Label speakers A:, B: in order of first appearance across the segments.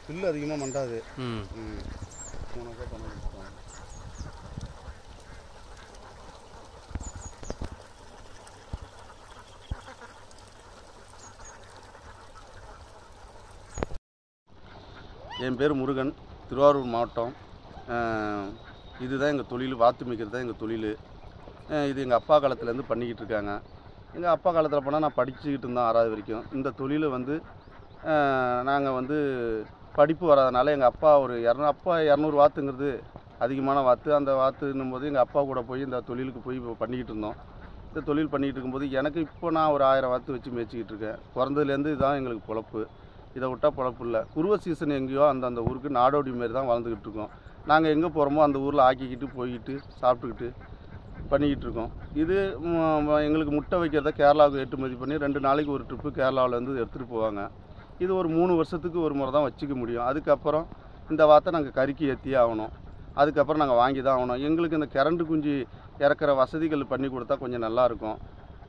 A: புல்லு அதிகமாக மண்டாது
B: ம்
A: ம் போனாக்கா பணம் கொடுத்துருவாங்க என் பேர் முருகன் திருவாரூர் மாவட்டம் அஹ், இதுதான் எங்கள் தொழில் வாத்து மிக்கிறது தான் எங்கள் தொழில் அஹ், இது எங்கள் அப்பா காலத்துலேருந்து பண்ணிக்கிட்டு இருக்காங்க எங்கள் அப்பா காலத்தில் போனால் நான் படிச்சுக்கிட்டு இருந்தேன் ஆறாவது வரைக்கும் இந்த தொழிலை வந்து நாங்கள் வந்து படிப்பு வராதனால எங்கள் அப்பா ஒரு இரநூ அப்பா இரநூறு வாத்துங்கிறது அதிகமான வாத்து அந்த வாத்துன்னும் போது எங்கள் அப்பா கூட போய் இந்த தொழிலுக்கு போய் இப்போ பண்ணிக்கிட்டு இருந்தோம் இந்த தொழில் பண்ணிக்கிட்டு இருக்கும்போது எனக்கு இப்போ நான் ஒரு ஆயிரம் வாத்து வச்சு மேய்ச்சிக்கிட்டு இருக்கேன் பிறந்ததுலேருந்து இதுதான் எங்களுக்கு பொழப்பு இதை விட்டால் பொழப்பு இல்லை குருவ சீசன் எங்கேயோ அந்த அந்த ஊருக்கு நாடோடி மாரி தான் வாழ்ந்துக்கிட்டு இருக்கோம் நாங்கள் எங்கே போகிறோமோ அந்த ஊரில் ஆக்கிக்கிட்டு போய்கிட்டு சாப்பிட்டுக்கிட்டு பண்ணிக்கிட்டு இருக்கோம் இது ம- ம- எங்களுக்கு முட்டை வைக்கிறத கேரளாவுக்கு ஏற்றுமதி பண்ணி ரெண்டு நாளைக்கு ஒரு ட்ரிப்பு கேரளாவிலேருந்து எடுத்துகிட்டு போவாங்க இது ஒரு மூணு வருஷத்துக்கு ஒரு முறை தான் வச்சுக்க முடியும் அதுக்கப்புறம் இந்த வார்த்தை நாங்கள் கறிக்கு ஏற்றியே ஆகணும் அதுக்கப்புறம் நாங்கள் வாங்கி தான் ஆகணும் எங்களுக்கு இந்த கரண்ட் குஞ்சு இறக்குற வசதிகள் பண்ணி கொடுத்தா கொஞ்சம் நல்லாயிருக்கும்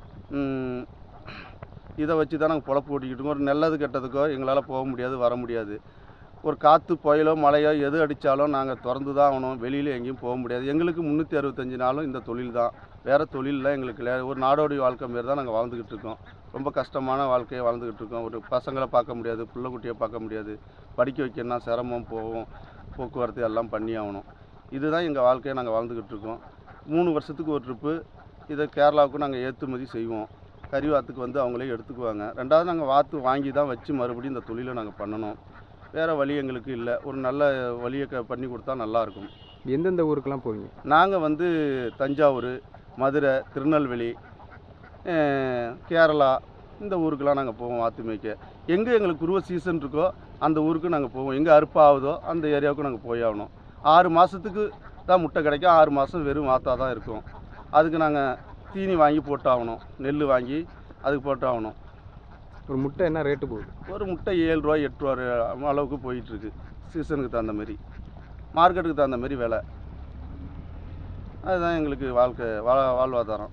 A: இதை வச்சு தான் நாங்கள் பொழப்பு ஓட்டிக்கிட்டு இருக்கோம் ஒரு நல்லது கெட்டதுக்கோ எங்களால் போக முடியாது வர முடியாது ஒரு காற்று புயலோ மழையோ எது அடித்தாலும் நாங்கள் திறந்து தான் ஆகணும் வெளியில் எங்கேயும் போக முடியாது எங்களுக்கு முந்நூற்றி அறுபத்தஞ்சு நாளும் இந்த தொழில் தான் வேறு தொழிலில் எங்களுக்கு இல்லை ஒரு நாடோடி வாழ்க்கை மாரி தான் நாங்கள் வாழ்ந்துக்கிட்டு இருக்கோம் ரொம்ப கஷ்டமான வாழ்க்கையை வாழ்ந்துக்கிட்டு இருக்கோம் ஒரு பசங்களை பார்க்க முடியாது பிள்ளை குட்டியை பார்க்க முடியாது படிக்க வைக்கணும்னா சிரமம் போகும் போக்குவரத்து எல்லாம் பண்ணி ஆகணும் இதுதான் எங்கள் வாழ்க்கையை நாங்கள் வாழ்ந்துக்கிட்டு இருக்கோம் மூணு வருஷத்துக்கு ஒரு ட்ரிப்பு இதை கேரளாவுக்கு நாங்கள் ஏற்றுமதி செய்வோம் கறி வாத்துக்கு வந்து அவங்களே எடுத்துக்குவாங்க ரெண்டாவது நாங்கள் வாத்து வாங்கி தான் வச்சு மறுபடியும் இந்த தொழிலை நாங்கள் பண்ணணும் வேறு வழி எங்களுக்கு இல்லை ஒரு நல்ல வழியை க பண்ணி கொடுத்தா நல்லாயிருக்கும்
B: எந்தெந்த ஊருக்கெல்லாம் போவீங்க
A: நாங்கள் வந்து தஞ்சாவூர் மதுரை திருநெல்வேலி அஹ், கேரளா இந்த ஊருக்கெல்லாம் நாங்கள் போவோம் வாத்து மேய்க்க எங்கே எங்களுக்கு குருவ சீசன் இருக்கோ அந்த ஊருக்கு நாங்கள் போவோம் எங்கே அறுப்பாகுதோ அந்த ஏரியாவுக்கு நாங்கள் போய் ஆகணும் ஆறு மாதத்துக்கு தான் முட்டை கிடைக்கும் ஆறு மாதம் வெறும் வாத்தா தான் இருக்கும் அதுக்கு நாங்கள் தீனி வாங்கி போட்டாகணும் நெல் வாங்கி அதுக்கு போட்டாகணும்
B: ஒரு முட்டை என்ன ரேட்டு போகுது
A: ஒரு முட்டை ஏழு ரூபா எட்டு ரூபா அளவுக்கு போயிட்டுருக்கு சீசனுக்கு தகுந்த மாதிரி மார்க்கெட்டுக்கு தகுந்த மாதிரி விலை அதுதான் எங்களுக்கு வாழ்க்கை வா வாழ்வாதாரம்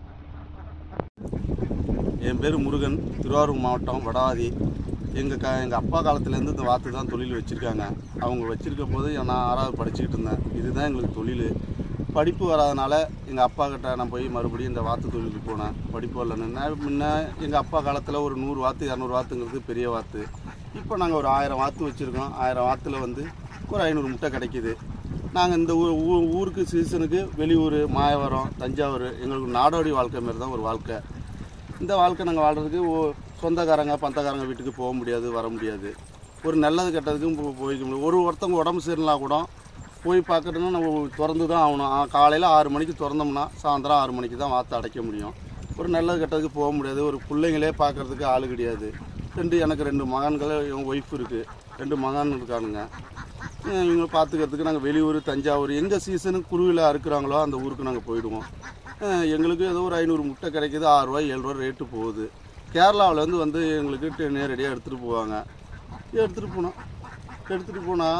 A: என் பேர் முருகன் திருவாரூர் மாவட்டம் வடாதி எங்கள் க எங்கள் அப்பா காலத்துலேருந்து இந்த வாத்து தான் தொழில் வச்சுருக்காங்க அவங்க வச்சுருக்கும் போது நான் ஆறாவது படிச்சுக்கிட்டு இருந்தேன் இதுதான் எங்களுக்கு தொழில் படிப்பு வராதனால எங்கள் அப்பா கிட்ட நான் போய் மறுபடியும் இந்த வாத்து தொழிலுக்கு போனேன் படிப்பு வரலன்னு நான் முன்ன எங்கள் அப்பா காலத்தில் ஒரு நூறு வாத்து இரநூறு வாத்துங்கிறது பெரிய வாத்து இப்போ நாங்கள் ஒரு ஆயிரம் வாத்து வச்சுருக்கோம் ஆயிரம் வாத்தில் வந்து ஒரு ஐநூறு முட்டை கிடைக்கிது நாங்கள் இந்த ஊ ஊ- ஊருக்கு சீசனுக்கு வெளியூர் மாயவரம் தஞ்சாவூர் எங்களுக்கு நாடோடி வாழ்க்கை மாரி தான் ஒரு வாழ்க்கை இந்த வாழ்க்கை நாங்கள் வாழ்கிறதுக்கு ஓ- சொந்தக்காரங்க பந்தக்காரங்க வீட்டுக்கு போக முடியாது வர முடியாது ஒரு நல்லது கெட்டதுக்கும் போ- போய்க்க முடியும் ஒரு ஒருத்தவங்க உடம்பு சரியில்லைனா கூட போய் பார்க்கணுன்னா நம்ம திறந்து தான் ஆகணும் காலையில் ஆறு மணிக்கு திறந்தோம்னா சாயந்தரம் ஆறு மணிக்கு தான் வாத்து அடைக்க முடியும் ஒரு நல்லது கெட்டதுக்கு போக முடியாது ஒரு பிள்ளைங்களே பார்க்கறதுக்கு ஆள் கிடையாது ரெண்டு எனக்கு ரெண்டு மகன்கள் என் ஒய்ஃப் இருக்குது ரெண்டு மகன் இருக்கானுங்க அஹ் இவங்க பார்த்துக்கிறதுக்கு நாங்கள் வெளியூர் தஞ்சாவூர் எங்கே சீசனுக்கு குருவியில் அறுக்குறாங்களோ அந்த ஊருக்கு நாங்கள் போயிடுவோம் அஹ் எங்களுக்கு ஏதோ ஒரு ஐநூறு முட்டை கிடைக்குது ஆறு ரூபாய் ஏழு ரூபா ரேட்டு போகுது கேரளாவிலேருந்து வந்து எங்களுக்கு நேரடியாக எடுத்துகிட்டு போவாங்க எடுத்துகிட்டு போனோம் எடுத்துகிட்டு போனால்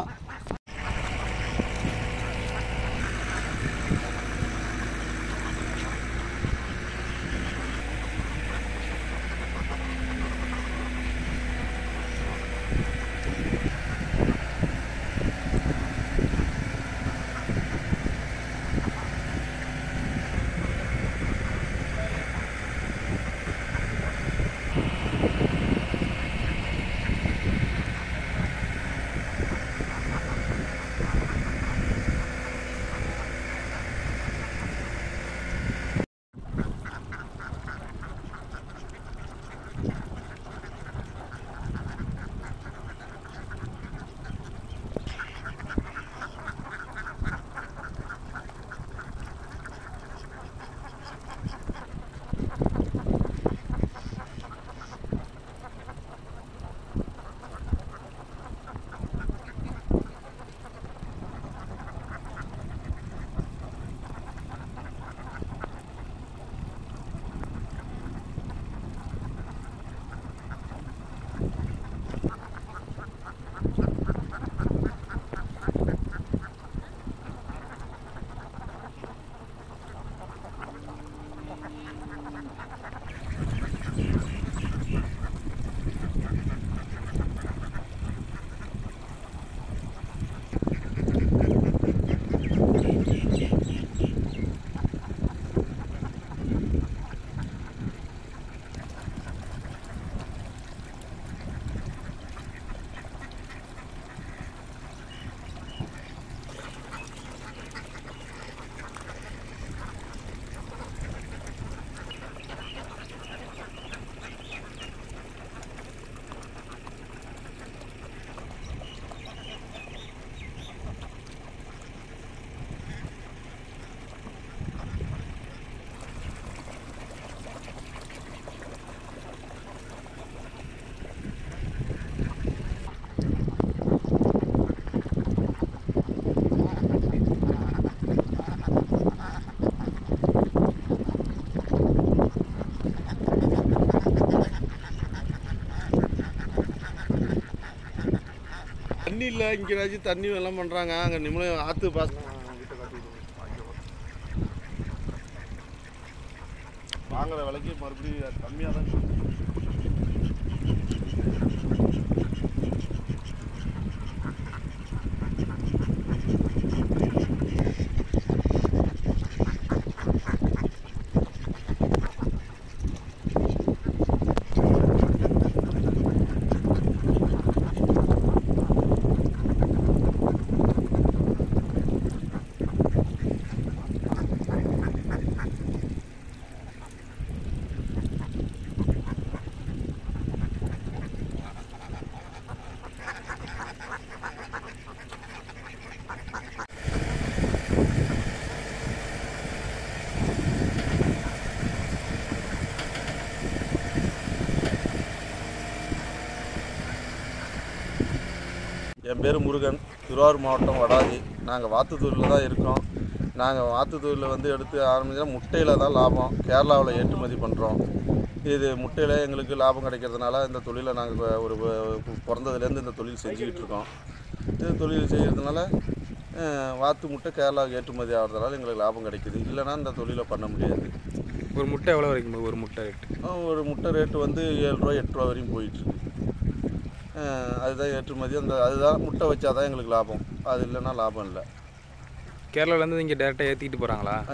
A: இல்லை இங்கே தண்ணி எல்லாம் பண்ணுறாங்க அங்கே நிம்மளம் ஆற்று பாஸ் வாங்குற விலைக்கு மறுபடியும் கம்மியாக தான் கொடுக்கும். என் பேர் முருகன் திருவாரூர் மாவட்டம் வடாதி நாங்கள் வாத்துத்தூரில் தான் இருக்கோம் நாங்கள் வாத்துத்தூரில் வந்து எடுத்து ஆரம்பிச்சா முட்டையில் தான் லாபம் கேரளாவில் ஏற்றுமதி பண்ணுறோம் இது முட்டையில் எங்களுக்கு லாபம் கிடைக்கிறதுனால இந்த தொழிலை நாங்கள் ஒரு வ- பிறந்ததுலேருந்து இந்த தொழில் செஞ்சுக்கிட்டு இருக்கோம் இந்த தொழில் செய்கிறதுனால அஹ், வாத்து முட்டை கேரளாவுக்கு ஏற்றுமதி ஆகிறதுனால எங்களுக்கு லாபம் கிடைக்குது இல்லைன்னா இந்த தொழிலை பண்ண முடியாது
B: ஒரு முட்டை எவ்வளோ வரைக்கும் போகுது? ஒரு முட்டை ரேட்டு
A: அஹ், ஒரு முட்டை ரேட்டு வந்து ஏழு ரூபா எட்டு ரூபா வரையும் போயிட்டுருக்கு அதுதான் ஏற்றுமதி அந்த அதுதான் முட்டை வச்சாதான் எங்களுக்கு லாபம் அது இல்லைன்னா லாபம் இல்லை
B: கேரளாலேருந்து இங்கே டேரெக்டாக ஏற்றிக்கிட்டு போகிறாங்களா